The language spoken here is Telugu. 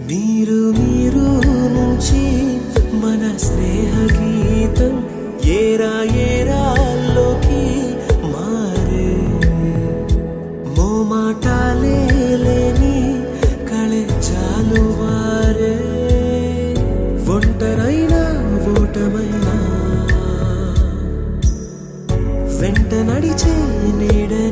నీరు నీరు నుంచి మన స్నేహ గీతం ఏరా ఏరాల్లోకి మారే మోమాటాలే లేని కళే చాలు వారే ఒంటరైనా ఓటమైనా వెంట నడిచే నీడే